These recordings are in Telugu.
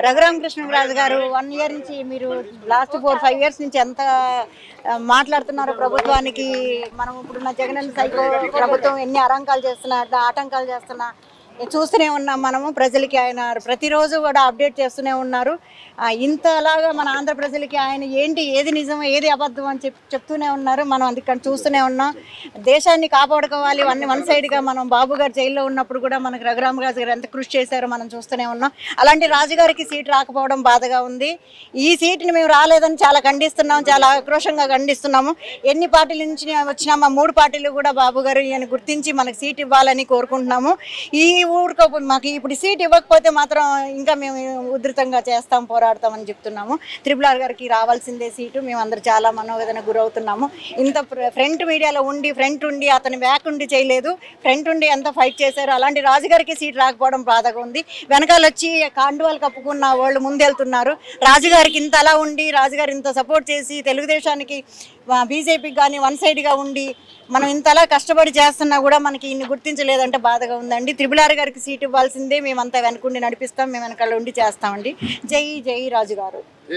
రఘురామకృష్ణరాజు గారు వన్ ఇయర్ నుంచి మీరు లాస్ట్ ఫోర్ ఫైవ్ ఇయర్స్ నుంచి ఎంత ఆ, మాట్లాడుతున్నారు ప్రభుత్వానికి మనం ఇప్పుడున్న జగన్ సైకో ప్రభుత్వం ఎన్ని అరంకాలు చేస్తున్నా ఆటంకాలు చేస్తున్నా చూస్తూనే ఉన్నాం మనము ప్రజలకి ఆయన ప్రతిరోజు కూడా అప్డేట్ చేస్తూనే ఉన్నారు ఆ, ఇంతలాగా మన ఆంధ్ర ప్రజలకి ఆయన ఏంటి ఏది నిజం ఏది అబద్ధం అని చెప్ చెప్తూనే ఉన్నారు మనం అందుకని చూస్తూనే ఉన్నాం దేశాన్ని కాపాడుకోవాలి వన్ వన్ సైడ్గా మనం బాబు గారు జైల్లో ఉన్నప్పుడు కూడా మనకు రఘురామరాజు గారు ఎంత కృషి చేశారో మనం చూస్తూనే ఉన్నాం అలాంటి రాజుగారికి సీట్ రాకపోవడం బాధగా ఉంది ఈ సీటుని మేము రాలేదని చాలా ఖండిస్తున్నాం చాలా ఆక్రోషంగా ఖండిస్తున్నాము ఎన్ని పార్టీల నుంచి వచ్చినా మా మూడు పార్టీలు కూడా బాబు గారు ఈయన గుర్తించి మనకు సీట్ ఇవ్వాలని కోరుకుంటున్నాము ఈ ఊరికో మాకు ఇప్పుడు సీట్ ఇవ్వకపోతే మాత్రం ఇంకా మేము ఉధృతంగా చేస్తాం పోరాడతామని చెప్తున్నాము త్రిపుల్ ఆర్ గారికి రావాల్సిందే సీటు మేము అందరు చాలా మనోవేదన గురవుతున్నాము ఇంత ఫ్ర- ఫ్రంట్ మీడియాలో ఉండి ఫ్రంట్ ఉండి అతని బ్యాక్ ఉండి చేయలేదు ఫ్రంట్ ఉండి ఎంత ఫైట్ చేశారు అలాంటి రాజుగారికి సీట్ రాకపోవడం బాధగా ఉంది వెనకాల వచ్చి కాండువాలు కప్పుకున్న వాళ్ళు ముందెళ్తున్నారు రాజుగారికి ఇంత అలా ఉండి రాజుగారు ఇంత సపోర్ట్ చేసి తెలుగుదేశానికి బీజేపీకి కానీ వన్ సైడ్గా ఉండి మనం ఇంతలా కష్టపడి చేస్తున్నా కూడా మనకి ఇన్ని గుర్తించలేదంటే బాధగా ఉందండి త్రిబుల్ ఆర్ గారికి సీట్ ఇవ్వాల్సిందే మేమంతా వెనకుండి నడిపిస్తాం మేము వెనకాల ఉండి చేస్తామండి జై జై రాజు గారు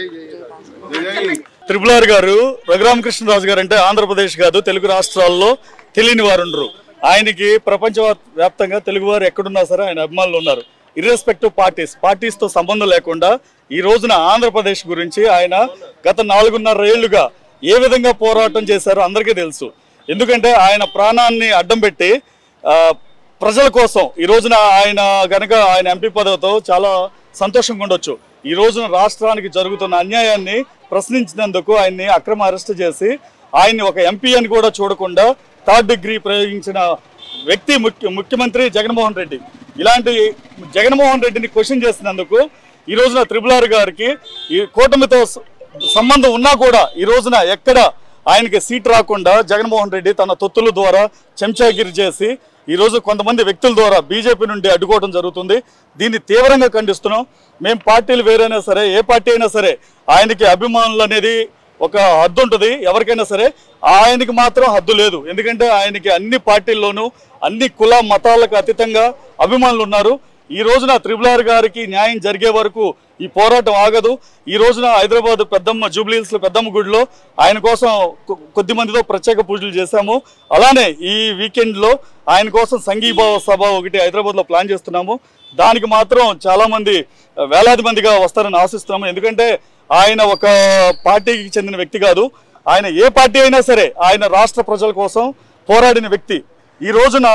త్రిపుల్ ఆర్ గారు రఘురామకృష్ణరాజు గారు అంటే ఆంధ్రప్రదేశ్ కాదు తెలుగు రాష్ట్రాల్లో తెలియని వారు ఉండరు ఆయనకి ప్రపంచ వ్యాప్తంగా తెలుగు వారు ఎక్కడున్నా సరే ఆయన అభిమానులు ఉన్నారు ఇర్రెస్పెక్టివ్ పార్టీస్ పార్టీస్ తో సంబంధం లేకుండా ఈ రోజున ఆంధ్రప్రదేశ్ గురించి ఆయన గత నాలుగున్నర ఏళ్లుగా ఏ విధంగా పోరాటం చేశారో అందరికీ తెలుసు ఎందుకంటే ఆయన ప్రాణాన్ని అడ్డం పెట్టి ఆ, ప్రజల కోసం ఈ రోజున ఆయన గనక ఆయన ఎంపీ పదవితో చాలా సంతోషంగా ఉండొచ్చు ఈ రోజున రాష్ట్రానికి జరుగుతున్న అన్యాయాన్ని ప్రశ్నించినందుకు ఆయన్ని అక్రమ అరెస్ట్ చేసి ఆయన్ని ఒక ఎంపీ అని కూడా చూడకుండా థర్డ్ డిగ్రీ ప్రయోగించిన వ్యక్తి ముఖ్య ముఖ్యమంత్రి జగన్మోహన్ రెడ్డి ఇలాంటి జగన్మోహన్ రెడ్డిని క్వశ్చన్ చేసినందుకు ఈ రోజున త్రిపుల్ ఆర్ గారికి ఈ కూటమితో స- సంబంధం ఉన్నా కూడా ఈ రోజున ఎక్కడ ఆయనకి సీట్ రాకుండా జగన్మోహన్ రెడ్డి తన తొత్తుల ద్వారా చెంచాగిరి చేసి ఈ రోజు కొంతమంది వ్యక్తుల ద్వారా బీజేపీ నుండి అడ్డుకోవడం జరుగుతుంది దీన్ని తీవ్రంగా ఖండిస్తున్నాం మేము పార్టీలు వేరైనా సరే ఏ పార్టీ అయినా సరే ఆయనకి అభిమానులు అనేది ఒక హద్దు ఉంటుంది ఎవరికైనా సరే ఆయనకి మాత్రం హద్దు లేదు ఎందుకంటే ఆయనకి అన్ని పార్టీల్లోనూ అన్ని కుల మతాలకు అతీతంగా అభిమానులు ఉన్నారు ఈ రోజున త్రిపుల్ ఆర్ గారికి న్యాయం జరిగే వరకు ఈ పోరాటం ఆగదు ఈ రోజున హైదరాబాద్ పెద్దమ్మ జూబ్లీహిల్స్ పెద్దమ్మ గుడిలో ఆయన కోసం కొ- కొద్ది మందితో ప్రత్యేక పూజలు చేశాము అలానే ఈ వీకెండ్ లో ఆయన కోసం సంఘీభావ సభ ఒకటి హైదరాబాద్ లో ప్లాన్ చేస్తున్నాము దానికి మాత్రం చాలా మంది వేలాది మందిగా వస్తారని ఆశిస్తున్నాము ఎందుకంటే ఆయన ఒక పార్టీకి చెందిన వ్యక్తి కాదు ఆయన ఏ పార్టీ అయినా సరే ఆయన రాష్ట్ర ప్రజల కోసం పోరాడిన వ్యక్తి ఈ రోజున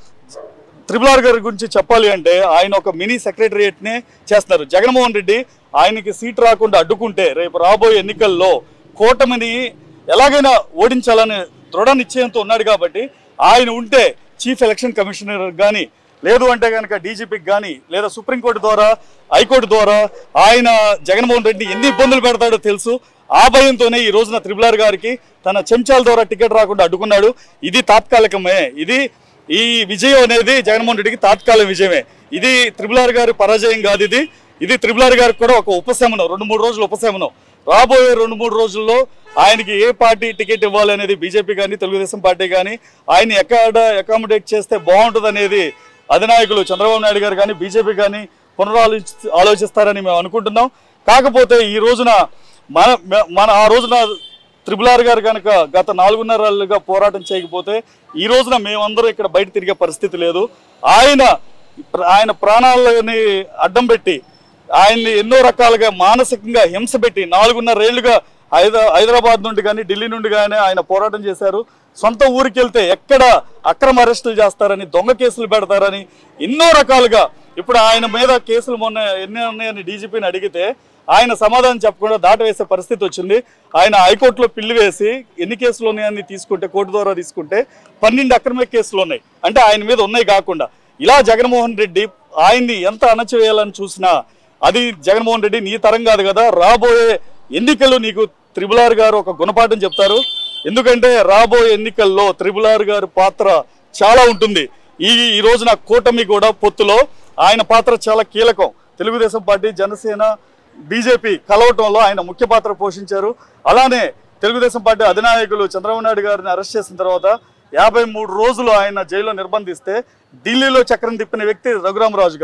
త్రిపుల్ ఆర్ గారి గురించి చెప్పాలి అంటే ఆయన ఒక మినీ సెక్రటరియట్ నే చేస్తున్నారు జగన్మోహన్ రెడ్డి ఆయనకి సీట్ రాకుండా అడ్డుకుంటే రేపు రాబోయే ఎన్నికల్లో కూటమిని ఎలాగైనా ఓడించాలని దృఢ నిశ్చయంతో ఉన్నాడు కాబట్టి ఆయన ఉంటే చీఫ్ ఎలక్షన్ కమిషనర్ కానీ లేదు అంటే కనుక డీజీపీకి కానీ లేదా సుప్రీంకోర్టు ద్వారా హైకోర్టు ద్వారా ఆయన జగన్మోహన్ రెడ్డి ఎన్ని ఇబ్బందులు పెడతాడో తెలుసు ఆ భయంతోనే ఈ రోజున త్రిపుల్ ఆర్ గారికి తన చెంచాల ద్వారా టికెట్ రాకుండా అడ్డుకున్నాడు ఇది తాత్కాలికమే ఇది ఈ విజయం అనేది జగన్మోహన్ రెడ్డికి తాత్కాలిక విజయమే ఇది త్రిపుల్ ఆర్ గారి పరాజయం కాదు ఇది ఇది త్రిపుల్ ఆర్ గారికి కూడా ఒక ఉపశమనం రెండు మూడు రోజులు ఉపశమనం రాబోయే రెండు మూడు రోజుల్లో ఆయనకి ఏ పార్టీ టికెట్ ఇవ్వాలి అనేది బీజేపీ కానీ తెలుగుదేశం పార్టీ కానీ ఆయన ఎక్కడ అకామిడేట్ చేస్తే బాగుంటుంది అనేది అధినాయకులు చంద్రబాబు నాయుడు గారు కానీ బీజేపీ కానీ పునరాలోచి ఆలోచిస్తారని మేము అనుకుంటున్నాం కాకపోతే ఈ రోజున మన మన ఆ రోజున త్రిపుల్ ఆర్ గారు కనుక గత నాలుగున్నరలుగా పోరాటం చేయకపోతే ఈ రోజున మేమందరం ఇక్కడ బయట తిరిగే పరిస్థితి లేదు ఆయన ఆయన ప్రాణాలని అడ్డం పెట్టి ఆయన్ని ఎన్నో రకాలుగా మానసికంగా హింస పెట్టి నాలుగున్నర ఏళ్లుగా హైద హైదరాబాద్ నుండి కానీ ఢిల్లీ నుండి కానీ ఆయన పోరాటం చేశారు సొంత ఊరికి వెళ్తే ఎక్కడ అక్రమ అరెస్టులు చేస్తారని దొంగ కేసులు పెడతారని ఎన్నో రకాలుగా ఇప్పుడు ఆయన మీద కేసులు మొన్న ఎన్ని ఉన్నాయని డీజీపీని అడిగితే ఆయన సమాధానం చెప్పకుండా దాటవేసే పరిస్థితి వచ్చింది ఆయన హైకోర్టులో పిల్లి వేసి ఎన్ని కేసులు ఉన్నాయని తీసుకుంటే కోర్టు ద్వారా తీసుకుంటే పన్నెండు అక్రమ కేసులు ఉన్నాయి అంటే ఆయన మీద ఉన్నాయి కాకుండా ఇలా జగన్మోహన్ రెడ్డి ఆయన్ని ఎంత అణచివేయాలని చూసినా అది జగన్మోహన్ రెడ్డి నీ తరం కాదు కదా రాబోయే ఎన్నికలు నీకు త్రిబులార్ గారు ఒక గుణపాఠం చెప్తారు ఎందుకంటే రాబోయే ఎన్నికల్లో త్రిబులార్ గారి పాత్ర చాలా ఉంటుంది ఈ ఈ రోజున కూటమి కూడా పొత్తులో ఆయన పాత్ర చాలా కీలకం తెలుగుదేశం పార్టీ జనసేన బీజేపీ కలవటంలో ఆయన ముఖ్య పాత్ర పోషించారు అలానే తెలుగుదేశం పార్టీ అధినాయకులు చంద్రబాబు నాయుడు గారిని అరెస్ట్ చేసిన తర్వాత యాభై మూడు రోజులు ఆయన జైల్లో నిర్బంధిస్తే ఢిల్లీలో చక్రం తిప్పిన వ్యక్తి రఘురామరాజు గారు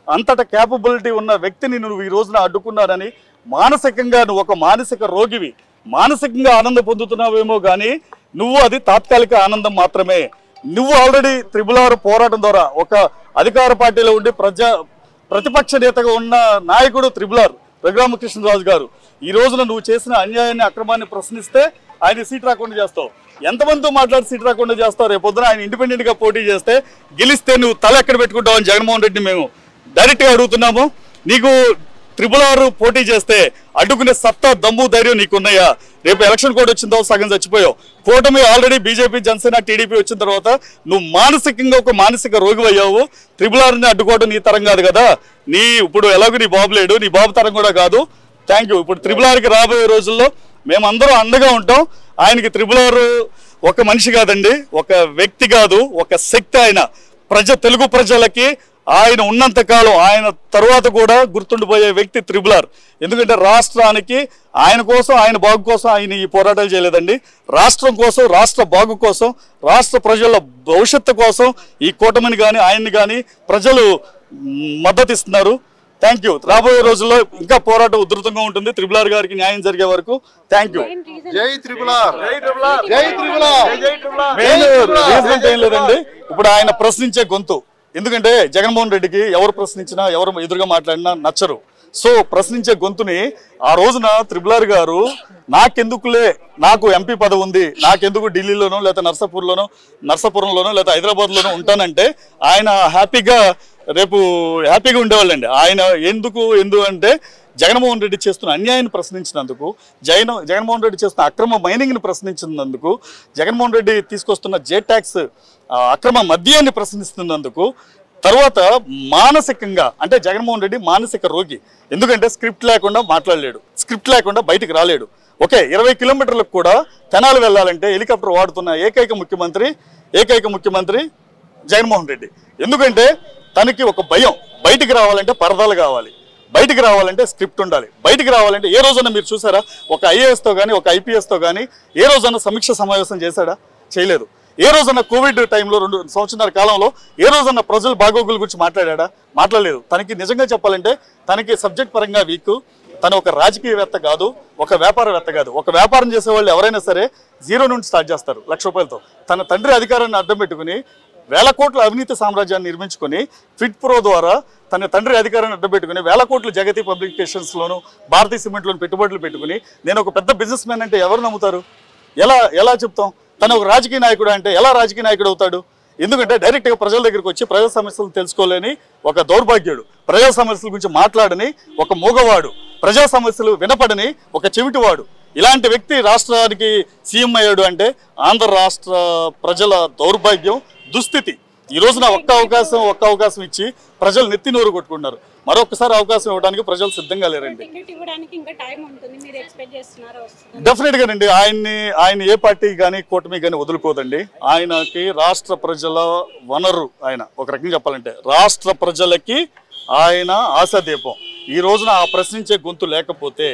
అంతట క్యాపబిలిటీ ఉన్న వ్యక్తిని నువ్వు ఈ రోజున అడ్డుకున్నారని మానసికంగా నువ్వు ఒక మానసిక రోగివి మానసికంగా ఆనందం పొందుతున్నావేమో కానీ నువ్వు అది తాత్కాలిక ఆనందం మాత్రమే నువ్వు ఆల్రెడీ త్రిబుల్ ఆర్ పోరాటం ద్వారా ఒక అధికార పార్టీలో ఉండి ప్రజా ప్రతిపక్ష నేతగా ఉన్న నాయకుడు త్రిబులార్ రఘురామకృష్ణరాజు గారు ఈ రోజున నువ్వు చేసిన అన్యాయాన్ని అక్రమాన్ని ప్రశ్నిస్తే ఆయన సీట్ రాకుండా చేస్తావు ఎంతమందితో మాట్లాడి సీట్ రాకుండా చేస్తావు రేపు పొద్దున ఆయన ఇండిపెండెంట్ గా పోటీ చేస్తే గెలిస్తే నువ్వు తల ఎక్కడ పెట్టుకుంటావు అని జగన్మోహన్ రెడ్డిని మేము డైరెక్ట్ గా అడుగుతున్నాము నీకు త్రిబుల్ ఆరు పోటీ చేస్తే అడ్డుకునే సత్తా దమ్ము ధైర్యం నీకున్నాయా రేపు ఎలక్షన్ కోడ్ వచ్చిన తర్వాత సగం చచ్చిపోయావు కూటమి ఆల్రెడీ బీజేపీ జనసేన టీడీపీ వచ్చిన తర్వాత నువ్వు మానసికంగా ఒక మానసిక రోగి అయ్యావు త్రిబుల్ ఆర్ని అడ్డుకోవడం నీ తరం కాదు కదా నీ ఇప్పుడు ఎలాగో నీ బాబు లేడు నీ బాబు తరం కూడా కాదు థ్యాంక్ యూ ఇప్పుడు త్రిబుల్ ఆర్కి రాబోయే రోజుల్లో మేమందరం అండగా ఉంటాం ఆయనకి త్రిబుల్ ఆర్ ఒక మనిషి కాదండి ఒక వ్యక్తి కాదు ఒక శక్తి ఆయన ప్రజ తెలుగు ప్రజలకి ఆయన ఉన్నంత కాలం ఆయన తరువాత కూడా గుర్తుండిపోయే వ్యక్తి త్రిబులార్ ఎందుకంటే రాష్ట్రానికి ఆయన కోసం ఆయన బాగు కోసం ఆయన ఈ పోరాటాలు చేయలేదండి రాష్ట్రం కోసం రాష్ట్ర బాగు కోసం రాష్ట్ర ప్రజల భవిష్యత్తు కోసం ఈ కూటమిని కానీ ఆయన్ని కానీ ప్రజలు మ్, మద్దతు ఇస్తున్నారు థ్యాంక్ యూ రాబోయే రోజుల్లో ఇంకా పోరాటం ఉధృతంగా ఉంటుంది త్రిబులార్ గారికి న్యాయం జరిగే వరకు థ్యాంక్ యూ జై త్రిపులార్ జై త్రిపులార్ మెయిన్ రీజన్ ఏం లేదండి ఇప్పుడు ఆయన ప్రశ్నించే గొంతు ఎందుకంటే జగన్మోహన్ రెడ్డికి ఎవరు ప్రశ్నించినా ఎవరు ఎదురుగా మాట్లాడినా నచ్చరు సో ప్రశ్నించే గొంతుని ఆ రోజున త్రిబులార్ గారు నాకెందుకులే నాకు ఎంపీ పదవి ఉంది నాకెందుకు ఢిల్లీలోనో లేదా నర్సాపూర్లోనో నర్సాపురంలోనో లేదా హైదరాబాద్లోనో ఉంటానంటే ఆయన హ్యాపీగా రేపు హ్యాపీగా ఉండేవాళ్ళండి ఆయన ఎందుకు ఎందు అంటే జగన్మోహన్ రెడ్డి చేస్తున్న అన్యాయాన్ని ప్రశ్నించినందుకు జగన్ జగన్మోహన్ రెడ్డి చేస్తున్న అక్రమ మైనింగ్ని ప్రశ్నించినందుకు జగన్మోహన్ రెడ్డి తీసుకొస్తున్న జే ట్యాక్స్ ఆ, అక్రమ మద్యాన్ని ప్రశ్నిస్తున్నందుకు తర్వాత మానసికంగా అంటే జగన్మోహన్ రెడ్డి మానసిక రోగి ఎందుకంటే స్క్రిప్ట్ లేకుండా మాట్లాడలేడు స్క్రిప్ట్ లేకుండా బయటికి రాలేడు ఓకే ఇరవై కిలోమీటర్లకు కూడా తెనాలి వెళ్ళాలంటే హెలికాప్టర్ వాడుతున్న ఏకైక ముఖ్యమంత్రి ఏకైక ముఖ్యమంత్రి జగన్మోహన్ రెడ్డి ఎందుకంటే తనకి ఒక భయం బయటికి రావాలంటే పరదాలు కావాలి బయటికి రావాలంటే స్క్రిప్ట్ ఉండాలి బయటికి రావాలంటే ఏ రోజన్నా మీరు చూసారా ఒక ఐఏఎస్తో కానీ ఒక ఐపీఎస్తో కానీ ఏ రోజన్నా సమీక్ష సమావేశం చేశాడా చేయలేదు ఏ రోజన్నా కోవిడ్ టైంలో రెండు సంవత్సరాల కాలంలో ఏ రోజన్నా ప్రజల బాగోగుల గురించి మాట్లాడా మాట్లాడలేదు తనకి నిజంగా చెప్పాలంటే తనకి సబ్జెక్ట్ పరంగా వీక్ తను ఒక రాజకీయవేత్త కాదు ఒక వ్యాపారవేత్త కాదు ఒక వ్యాపారం చేసే వాళ్ళు ఎవరైనా సరే జీరో నుండి స్టార్ట్ చేస్తారు లక్ష రూపాయలతో తన తండ్రి అధికారాన్ని అడ్డం పెట్టుకుని వేల కోట్ల అవినీతి సామ్రాజ్యాన్ని నిర్మించుకొని ఫిట్ ప్రో ద్వారా తన తండ్రి అధికారాన్ని అడ్డపెట్టుకుని వేల కోట్లు జగతి పబ్లికేషన్స్లోను భారతీయ సిమెంట్లోను పెట్టుబడులు పెట్టుకుని నేను ఒక పెద్ద బిజినెస్ మ్యాన్ అంటే ఎవరు నమ్ముతారు ఎలా ఎలా చెప్తాం తను ఒక రాజకీయ నాయకుడు అంటే ఎలా రాజకీయ నాయకుడు అవుతాడు ఎందుకంటే డైరెక్ట్గా ప్రజల దగ్గరికి వచ్చి ప్రజా సమస్యలు తెలుసుకోలేని ఒక దౌర్భాగ్యుడు ప్రజా సమస్యల గురించి మాట్లాడని ఒక మూగవాడు ప్రజా సమస్యలు వినపడని ఒక చెవిటివాడు ఇలాంటి వ్యక్తి రాష్ట్రానికి సీఎం అయ్యాడు అంటే ఆంధ్ర రాష్ట్ర ప్రజల దౌర్భాగ్యం దుస్థితి ఈ రోజున ఒక్క అవకాశం ఒక్క అవకాశం ఇచ్చి ప్రజలు నెత్తి నోరు కొట్టుకుంటున్నారు మరొకసారి అవకాశం ఇవ్వడానికి ప్రజలు సిద్ధంగా లేరండి టికెట్ ఇవ్వడానికి ఇంకా టైం ఉంటుంది మీరు ఎక్స్పెక్ట్ చేస్తున్నారా వస్తుంది డెఫినెట్ గానండి ఆయన్ని ఆయన ఏ పార్టీ కానీ కూటమి కానీ వదులుకోదండి ఆయనకి రాష్ట్ర ప్రజల వనరు ఆయన ఒక రకంగా చెప్పాలంటే రాష్ట్ర ప్రజలకి ఆయన ఆశాదీపం ఈ రోజున ఆ ప్రశ్నించే గొంతు లేకపోతే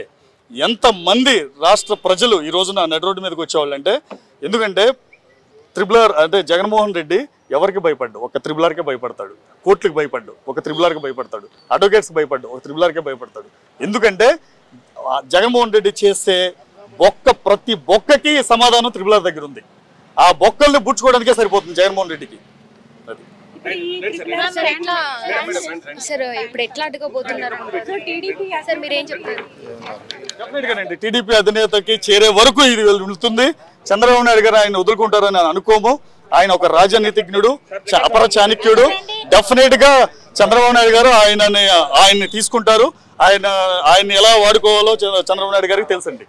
ఎంతమంది రాష్ట్ర ప్రజలు ఈ రోజున నడి రోడ్డు మీదకి వచ్చేవాళ్ళంటే ఎందుకంటే త్రిబులర్ అంటే జగన్మోహన్ రెడ్డి ఎవరికి భయపడ్డు ఒక త్రిబులర్కే భయపడతాడు కోర్టులకు భయపడ్డు ఒక త్రిబులర్కి భయపడతాడు అడ్వకేట్స్ భయపడ్డు ఒక త్రిబులర్కే భయపడతాడు ఎందుకంటే ఆ జగన్మోహన్ రెడ్డి చేసే బొక్క ప్రతి బొక్కకి సమాధానం త్రిబులర్ దగ్గర ఉంది ఆ బొక్కల్ని బుచ్చుకోవడానికే సరిపోతుంది జగన్మోహన్ రెడ్డికి అది ఇప్పుడు ఈ త్రిపుల సార్ ఎట్లా సార్ ఇప్పుడు ఎట్లా అడ్డుకోబోతున్నారు సో టీడీపీ సార్ మీరేం చెప్తారు డెఫినెట్ గానండి టీడీపీ అధినేతకి చేరే వరకు ఇది వెళ్తుంది చంద్రబాబు నాయుడు గారు ఆయన వదులుకుంటారని నేను అనుకోము ఆయన ఒక రాజనీతిజ్ఞుడు చ- అపర చాణక్యుడు డెఫినెట్ గా చంద్రబాబు నాయుడు గారు ఆయనని ఆయన్ని తీసుకుంటారు ఆయన ఆయన్ని ఎలా వాడుకోవాలో చ- చంద్రబాబు నాయుడు గారికి తెలుసండి